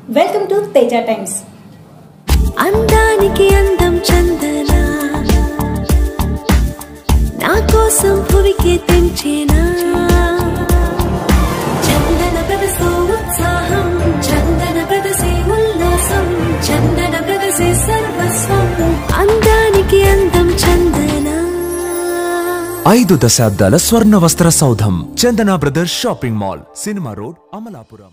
welcome to Teja times అందానికి అందం చందన నా కోసం భువికి తెంచేనా చందన ప్రదసే ఉత్సాహం చందన ప్రదసే ఉల్లాసం చందన ప్రదసే సర్వస్వం అందానికి అందం చందన ఐదు దశాబ్దాల స్వర్ణ వస్త్ర సౌధం Chandana brothers shopping mall cinema road Amalapuram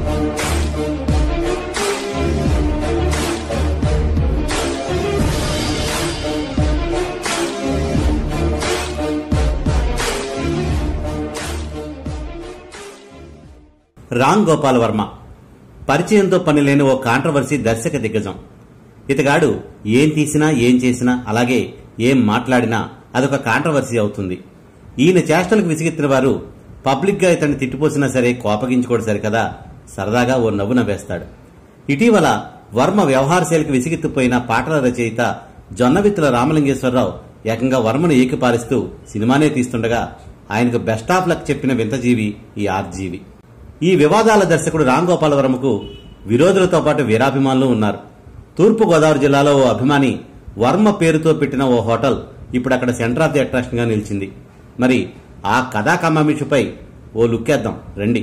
Ram Gopal Varma పరిచయంతో పని లేని ఓ కాంట్రవర్సీ దర్శక దిగ్గజం ఇతగాడు ఏం తీసినా ఏం చేసినా అలాగే ఏం మాట్లాడినా అదొక కాంట్రవర్సీ అవుతుంది ఈయన చేష్టలకు విసిగెత్తిన వారు పబ్లిక్ గా ఇతన్ని తిట్టిపోసినా సరే కోపగించుకోడు సరికదా సరదాగా ఓ నవ్వు నవ్వేస్తాడు ఇటీవల వర్మ వ్యవహారశైలికి విసిగెత్తిపోయిన పాటల రచయిత జొన్నవిత్తుల రామలింగేశ్వరరావు ఏకంగా వర్మను ఏకిపారిస్తూ సినిమానే తీస్తుండగా ఆయనకు బెస్ట్ ఆఫ్ లక్ చెప్పిన వింతజీవి ఈ ఆర్జీవి ఈ వివాదాల దర్శకుడు రామ్ గోపాల్ వర్మకు విరోధులతో పాటు వీరాభిమానులు ఉన్నారు తూర్పు గోదావరి జిల్లాలో ఓ అభిమాని వర్మ పేరుతో పెట్టిన ఓ హోటల్ ఇప్పుడు అక్కడ సెంటర్ ఆఫ్ ది అట్రాక్షన్ గా నిలిచింది మరి ఆ కథా కమామిషుపై ఓ లుక్కేద్దాం రండి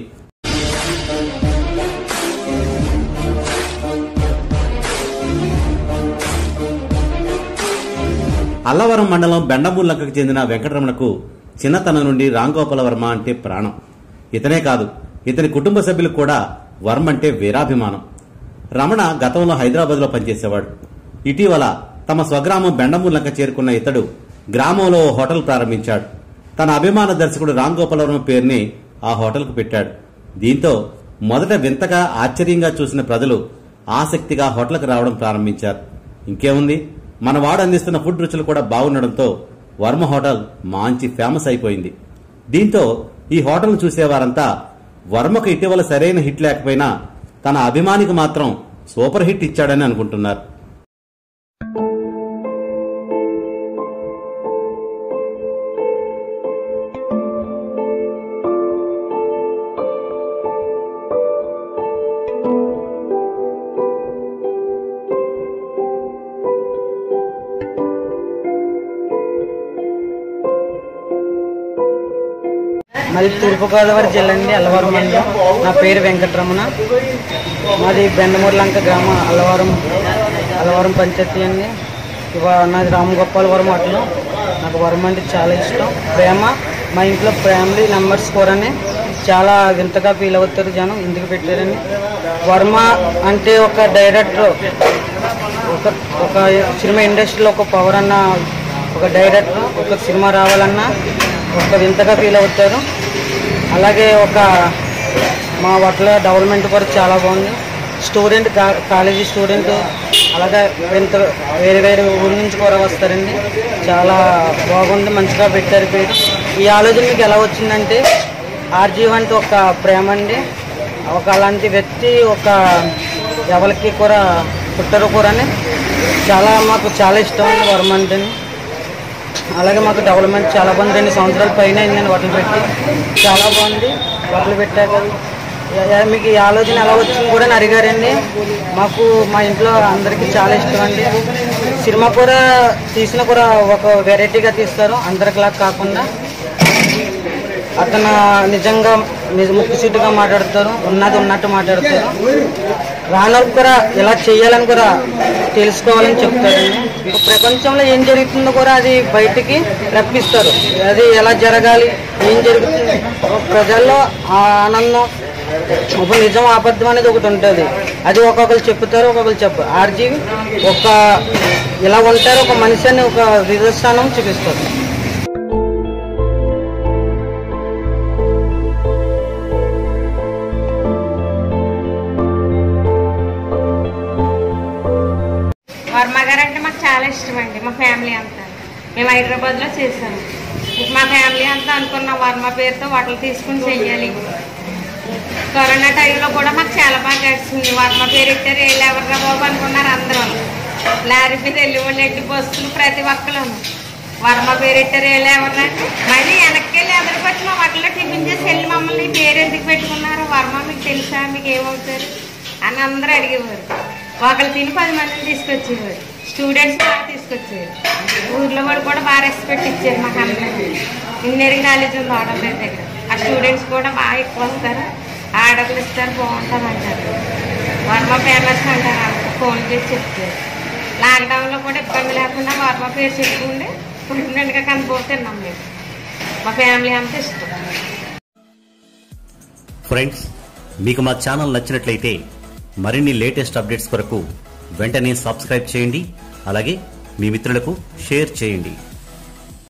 అల్లవరం మండలం బెండమూలంకకు చెందిన వెంకటరమణకు చిన్నతనం నుండి రాంగోపాల వర్మ అంటే ప్రాణం ఇతనే కాదు ఇతని కుటుంబ సభ్యులకు కూడా వర్మ అంటే వీరాభిమానం రమణ గతంలో హైదరాబాద్లో పనిచేసేవాడు ఇటీవల తమ స్వగ్రామం బెండమూలంక చేరుకున్న ఇతడు గ్రామంలో ఓ హోటల్ ప్రారంభించాడు తన అభిమాన దర్శకుడు రామ్ గోపాల వర్మ పేరుని ఆ హోటల్కు పెట్టాడు దీంతో మొదట వింతగా ఆశ్చర్యంగా చూసిన ప్రజలు ఆసక్తిగా హోటల్కు రావడం ప్రారంభించారు ఇంకేముంది మన వాడు అందిస్తున్న ఫుడ్ రుచులు కూడా బాగుండడంతో వర్మ హోటల్ మంచి ఫేమస్ అయిపోయింది దీంతో ఈ హోటల్ చూసేవారంతా వర్మకు ఇటీవల సరైన హిట్ లేకపోయినా తన అభిమానికి మాత్రం సూపర్ హిట్ ఇచ్చాడని అనుకుంటున్నారు మాది తూర్పుగోదావరి జిల్లా అండి అల్లవరం మండలం నా పేరు వెంకటరమణ మాది బెండమూరులంక గ్రామం అల్లవరం అల్లవరం పంచాయతీ అండి ఇవాళ నాది రామ్ గోపాలవరం హోటల్ నాకు వరం అంటే చాలా ఇష్టం ప్రేమ మా ఇంట్లో ఫ్యామిలీ మెంబర్స్ కూడానే చాలా వింతగా ఫీల్ అవుతారు జనం ఎందుకు పెట్టారని వర్మ అంటే ఒక డైరెక్టర్ ఒక ఒక సినిమా ఇండస్ట్రీలో ఒక పవర్ అన్న ఒక డైరెక్టర్ ఒక సినిమా రావాలన్నా ఒక వింతగా ఫీల్ అవుతారు అలాగే ఒక మా వాటిలో డెవలప్మెంట్ కూడా చాలా బాగుంది స్టూడెంట్ కా- కాలేజీ స్టూడెంట్ అలాగే వింత వేరే వేరే ఊరి నుంచి కూడా వస్తారండి చాలా బాగుంది మంచిగా పెట్టారు పేరు ఈ ఆలోచన మీకు ఎలా వచ్చిందంటే ఆర్జీవ్ అంటే ఒక ప్రేమ అండి ఒక అలాంటి వ్యక్తి ఒక ఎవరికి కూడా పుట్టరు కూడా చాలా మాకు చాలా ఇష్టం అండి వర్మ అంటేని అలాగే మాకు డెవలప్మెంట్ చాలా బాగుంది రెండు సంవత్సరాల పైన అయింది నేను వాటిని పెట్టి చాలా బాగుంది వాటిని పెట్టాక యా- యా- మీకు ఈ ఆలోచన ఎలా వచ్చింది కూడా అని అడిగారండి మాకు మా ఇంట్లో అందరికీ చాలా ఇష్టం అండి సినిమా కూడా తీసిన కూడా ఒక వెరైటీగా తీస్తారు అందరికిలా కాకుండా అతను నిజంగా నిజ ముక్కుసూటిగా మాట్లాడతారు ఉన్నది ఉన్నట్టు మాట్లాడతారు రానోళ్ళకి కూడా ఇలా చేయాలని కూడా తెలుసుకోవాలని చెప్తారండి ఇప్పుడు ప్రపంచంలో ఏం జరుగుతుందో కూడా అది బయటికి రప్పిస్తారు అది ఎలా జరగాలి ఏం జరుగుతుంది ప్రజల్లో ఆ ఆనందం ఒక నిజం అబద్ధం అనేది ఒకటి ఉంటుంది అది ఒక్కొక్కరు చెప్తారు ఒక్కొక్కరు చెప్పరు ఆర్జీవి ఒక ఇలా ఉంటారు ఒక మనిషి అని ఒక నిదర్శనం చూపిస్తారు వర్మ గారు అంటే మాకు చాలా ఇష్టం అండి మా ఫ్యామిలీ అంతా మేము హైదరాబాద్లో చేసాము మా ఫ్యామిలీ అంతా అనుకున్న వర్మ పేరుతో వాటిని తీసుకుని చెయ్యాలి కరోనా టైంలో కూడా మాకు చాలా బాగా గడిచింది వర్మ పేరు ఇట్టారు వెళ్ళి ఎవర్రా బాబు అనుకున్నారు అందరం లారీ మీద వెళ్ళి వాళ్ళు ఎడ్డి బస్సులు ప్రతి ఒక్కరు వర్మ పేరు ఇట్టారు వెళ్ళి ఎవరంటే మళ్ళీ వెనక్కి వెళ్ళి ఎదురుకొచ్చి మా వాటిలో టిఫిన్ చేసి వెళ్ళి మమ్మల్ని ఈ పేరు ఎందుకు పెట్టుకున్నారు వర్మ మీకు తెలుసా మీకు ఏమవుతారు అని అందరూ అడిగేవారు ఒకళ్ళు తిని పది మందిని తీసుకొచ్చేవారు స్టూడెంట్స్ బాగా తీసుకొచ్చేవారు ఊర్లో వాళ్ళు కూడా బాగా రెస్పెక్ట్ ఇచ్చారు మాకు అందరికీ ఇంజనీరింగ్ కాలేజ్ ఉంది ఆడపల్లి దగ్గర ఆ స్టూడెంట్స్ కూడా బాగా ఎక్కువ వస్తారు ఆర్డర్లు ఇస్తారు బాగుంటుంది అంటారు వర్మ ఫేమస్ అంటారు అందరూ ఫోన్ చేసి చెప్తారు లాక్డౌన్లో కూడా ఇబ్బంది లేకుండా వర్మ పేరు చెప్పుకుంటే ప్రెగ్నెంట్గా కనిపోతున్నాం మేము మా ఫ్యామిలీ అంతా ఇష్టం ఫ్రెండ్స్ మీకు మా ఛానల్ నచ్చినట్లయితే మరిన్ని లేటెస్ట్ అప్డేట్స్ కొరకు వెంటనే సబ్స్క్రైబ్ చేయండి అలాగే మీ మిత్రులకు షేర్ చేయండి